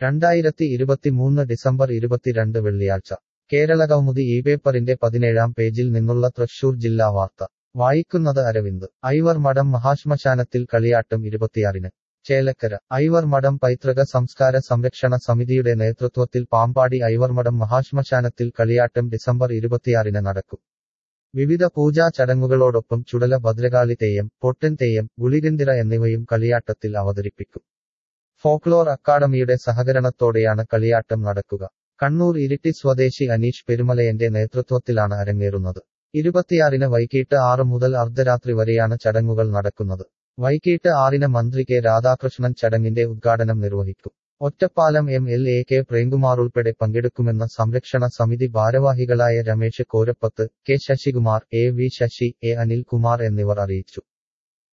രണ്ടായിരത്തി ഇരുപത്തിമൂന്ന് ഡിസംബർ ഇരുപത്തിരണ്ട് വെള്ളിയാഴ്ച കേരളകൗമുദി ഈ പേപ്പറിന്റെ പതിനേഴാം പേജിൽ നിന്നുള്ള തൃശൂർ ജില്ലാ വാർത്ത വായിക്കുന്നത് അരവിന്ദ് ഐവർ മഠം മഹാശ്മശാനത്തിൽ കളിയാട്ടം ഇരുപത്തിയാറിന് ചേലക്കര ഐവർ മഠം പൈതൃക സംസ്കാര സംരക്ഷണ സമിതിയുടെ നേതൃത്വത്തിൽ പാമ്പാടി ഐവർമഠം മഹാശ്മശാനത്തിൽ കളിയാട്ടം ഡിസംബർ ഇരുപത്തിയാറിന് നടക്കും വിവിധ പൂജാ ചടങ്ങുകളോടൊപ്പം ചുടല ഭദ്രകാളി തെയ്യം പൊട്ടൻ തെയ്യം ഗുളികന്തിര എന്നിവയും കളിയാട്ടത്തിൽ അവതരിപ്പിക്കും ഫോക്ലോർ അക്കാദമിയുടെ സഹകരണത്തോടെയാണ് കളിയാട്ടം നടക്കുക കണ്ണൂർ ഇരിട്ടി സ്വദേശി അനീഷ് പെരുമലയന്റെ നേതൃത്വത്തിലാണ് അരങ്ങേറുന്നത് ഇരുപത്തിയാറിന് വൈകിട്ട് ആറ് മുതൽ അർദ്ധരാത്രി വരെയാണ് ചടങ്ങുകൾ നടക്കുന്നത് വൈകിട്ട് ആറിന് മന്ത്രി കെ രാധാകൃഷ്ണൻ ചടങ്ങിന്റെ ഉദ്ഘാടനം നിർവഹിക്കും Ottapalam M L A K Premkumar ഉൾപ്പെടെ പങ്കെടുക്കുമെന്ന സംരക്ഷണ സമിതി ഭാരവാഹികളായ Ramesh Korappath K Sasikumar A V Sasi A Anilkumar എന്നിവർ അറിയിച്ചു